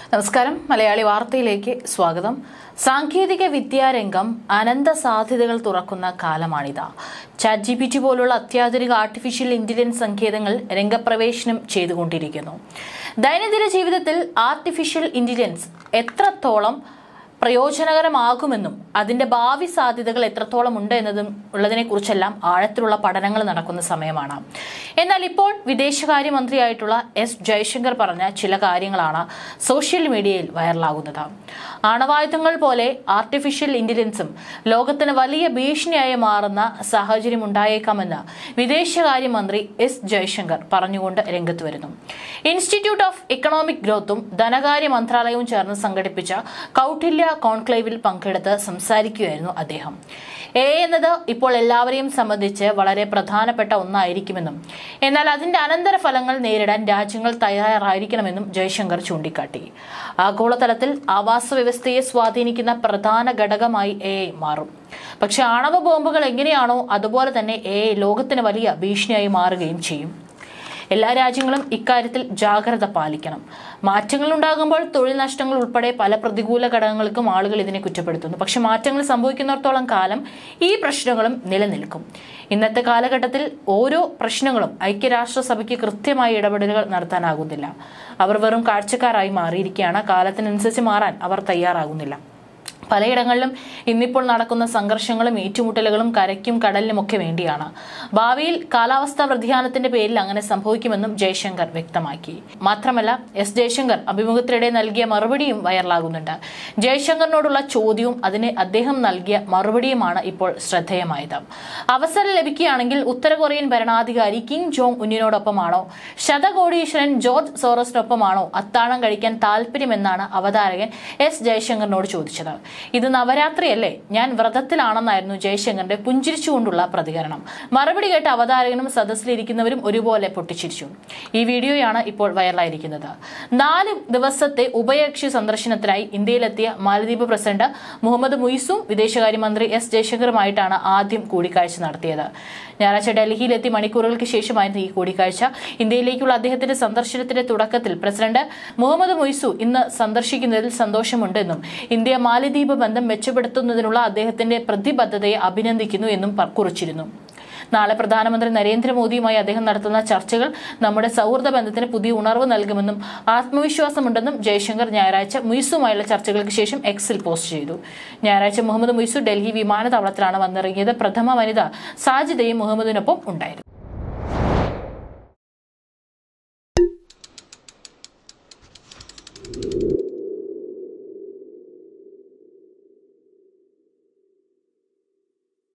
നമസ്കാരം മലയാളി വാർത്തയിലേക്ക് സ്വാഗതം സാങ്കേതിക വിദ്യാരംഗം അനന്ത സാധ്യതകൾ തുറക്കുന്ന കാലമാണിത് ചാറ്റ് ജി പി ടി പോലുള്ള അത്യാധുനിക ആർട്ടിഫിഷ്യൽ ഇന്റലിജൻസ് സങ്കേതങ്ങൾ രംഗപ്രവേശനം ചെയ്തുകൊണ്ടിരിക്കുന്നു ദൈനംദിന ജീവിതത്തിൽ ആർട്ടിഫിഷ്യൽ ഇന്റലിജൻസ് എത്രത്തോളം പ്രയോജനകരമാകുമെന്നും അതിന്റെ ഭാവി സാധ്യതകൾ എത്രത്തോളം ഉണ്ട് എന്നതും ഉള്ളതിനെക്കുറിച്ചെല്ലാം ആഴത്തിലുള്ള പഠനങ്ങൾ നടക്കുന്ന സമയമാണ് എന്നാൽ ഇപ്പോൾ വിദേശകാര്യമന്ത്രിയായിട്ടുള്ള എസ് ജയശങ്കർ പറഞ്ഞ ചില കാര്യങ്ങളാണ് സോഷ്യൽ മീഡിയയിൽ വൈറലാകുന്നത് ആണവായുധങ്ങൾ പോലെ ആർട്ടിഫിഷ്യൽ ഇന്റലിജൻസും ലോകത്തിന് വലിയ ഭീഷണിയായി മാറുന്ന സാഹചര്യം ഉണ്ടായേക്കാമെന്ന് വിദേശകാര്യമന്ത്രി എസ് ജയശങ്കർ പറഞ്ഞുകൊണ്ട് രംഗത്ത് വരുന്നു ഇൻസ്റ്റിറ്റ്യൂട്ട് ഓഫ് ഇക്കണോമിക് ഗ്രോത്തും ധനകാര്യ മന്ത്രാലയവും ചേർന്ന് സംഘടിപ്പിച്ച കൗട്ടില്യ കോൺക്ലേവിൽ പങ്കെടുത്ത് സംസാരിക്കുകയായിരുന്നു അദ്ദേഹം എ എന്നത് ഇപ്പോൾ എല്ലാവരെയും സംബന്ധിച്ച് വളരെ പ്രധാനപ്പെട്ട ഒന്നായിരിക്കുമെന്നും എന്നാൽ അതിന്റെ അനന്തരഫലങ്ങൾ നേരിടാൻ രാജ്യങ്ങൾ തയ്യാറായിരിക്കണമെന്നും ജയശങ്കർ ചൂണ്ടിക്കാട്ടി ആഗോളതലത്തിൽ ആവാസ വ്യവസ്ഥയെ സ്വാധീനിക്കുന്ന പ്രധാന ഘടകമായി എ മാറും പക്ഷെ ആണവ ബോംബുകൾ എങ്ങനെയാണോ അതുപോലെ തന്നെ എ ലോകത്തിന് വലിയ ഭീഷണിയായി മാറുകയും ചെയ്യും എല്ലാ രാജ്യങ്ങളും ഇക്കാര്യത്തിൽ ജാഗ്രത പാലിക്കണം മാറ്റങ്ങൾ ഉണ്ടാകുമ്പോൾ തൊഴിൽ നഷ്ടങ്ങൾ ഉൾപ്പെടെ പല പ്രതികൂല ഘടകങ്ങൾക്കും ആളുകൾ ഇതിനെ കുറ്റപ്പെടുത്തുന്നു പക്ഷെ മാറ്റങ്ങൾ സംഭവിക്കുന്നിടത്തോളം കാലം ഈ പ്രശ്നങ്ങളും നിലനിൽക്കും ഇന്നത്തെ കാലഘട്ടത്തിൽ ഓരോ പ്രശ്നങ്ങളും ഐക്യരാഷ്ട്രസഭയ്ക്ക് കൃത്യമായ ഇടപെടലുകൾ നടത്താനാകുന്നില്ല അവർ വെറും കാഴ്ചക്കാരായി മാറിയിരിക്കുകയാണ് കാലത്തിനനുസരിച്ച് മാറാൻ അവർ തയ്യാറാകുന്നില്ല പലയിടങ്ങളിലും ഇന്നിപ്പോൾ നടക്കുന്ന സംഘർഷങ്ങളും ഏറ്റുമുട്ടലുകളും കരയ്ക്കും കടലിനുമൊക്കെ വേണ്ടിയാണ് ഭാവിയിൽ കാലാവസ്ഥാ വ്യതിയാനത്തിന്റെ പേരിൽ അങ്ങനെ സംഭവിക്കുമെന്നും ജയശങ്കർ വ്യക്തമാക്കി മാത്രമല്ല എസ് ജയശങ്കർ അഭിമുഖത്തിനിടെ നൽകിയ മറുപടിയും വൈറലാകുന്നുണ്ട് ജയശങ്കറിനോടുള്ള ചോദ്യവും അതിന് അദ്ദേഹം നൽകിയ മറുപടിയുമാണ് ഇപ്പോൾ ശ്രദ്ധേയമായത് അവസരം ലഭിക്കുകയാണെങ്കിൽ ഉത്തര കൊറിയൻ ഭരണാധികാരി കിം ജോങ് ഉന്നിനോടൊപ്പമാണോ ശതകോടീശ്വരൻ ജോർജ് സോറസിനൊപ്പമാണോ അത്താഴം കഴിക്കാൻ താല്പര്യമെന്നാണ് അവതാരകൻ എസ് ജയശങ്കറിനോട് ചോദിച്ചത് ഇത് നവരാത്രിയല്ലേ ഞാൻ വ്രതത്തിലാണെന്നായിരുന്നു ജയശങ്കറിന്റെ പുഞ്ചിരിച്ചുകൊണ്ടുള്ള പ്രതികരണം മറുപടി കേട്ട അവതാരകനും സദസ്സിലിരിക്കുന്നവരും ഒരുപോലെ പൊട്ടിച്ചിരിച്ചു ഈ വീഡിയോയാണ് ഇപ്പോൾ വൈറലായിരിക്കുന്നത് നാല് ദിവസത്തെ ഉഭയകക്ഷി സന്ദർശനത്തിനായി ഇന്ത്യയിലെത്തിയ മാലദ്വീപ് പ്രസിഡന്റ് മുഹമ്മദ് മുയിസും വിദേശകാര്യമന്ത്രി എസ് ജയശങ്കറുമായിട്ടാണ് ആദ്യം കൂടിക്കാഴ്ച നടത്തിയത് ഞായറാഴ്ച ഡൽഹിയിലെത്തി മണിക്കൂറുകൾക്ക് ശേഷമായിരുന്നു ഈ കൂടിക്കാഴ്ച ഇന്ത്യയിലേക്കുള്ള അദ്ദേഹത്തിന്റെ സന്ദർശനത്തിന്റെ തുടക്കത്തിൽ പ്രസിഡന്റ് മുഹമ്മദ് മൊയ്സു ഇന്ന് സന്ദർശിക്കുന്നതിൽ സന്തോഷമുണ്ടെന്നും ഇന്ത്യ മാലദ്വീപ് ബന്ധം മെച്ചപ്പെടുത്തുന്നതിനുള്ള അദ്ദേഹത്തിന്റെ പ്രതിബദ്ധതയെ അഭിനന്ദിക്കുന്നു എന്നും പ- കുറിച്ചിരുന്നു നാളെ പ്രധാനമന്ത്രി നരേന്ദ്രമോദിയുമായി അദ്ദേഹം നടത്തുന്ന ചർച്ചകൾ നമ്മുടെ സൗഹൃദ ബന്ധത്തിന് പുതിയ ഉണർവ് നൽകുമെന്നും ആത്മവിശ്വാസമുണ്ടെന്നും ജയശങ്കർ ഞായറാഴ്ച മുയ്സുമായുള്ള ചർച്ചകൾക്ക് ശേഷം എക്സിൽ പോസ്റ്റ് ചെയ്തു ഞായറാഴ്ച മുഹമ്മദ് മുയ്സു ഡൽഹി വിമാനത്താവളത്തിലാണ് വന്നിറങ്ങിയത് പ്രഥമ വനിത സാജിദയും മുഹമ്മദിനൊപ്പം ഉണ്ടായിരുന്നു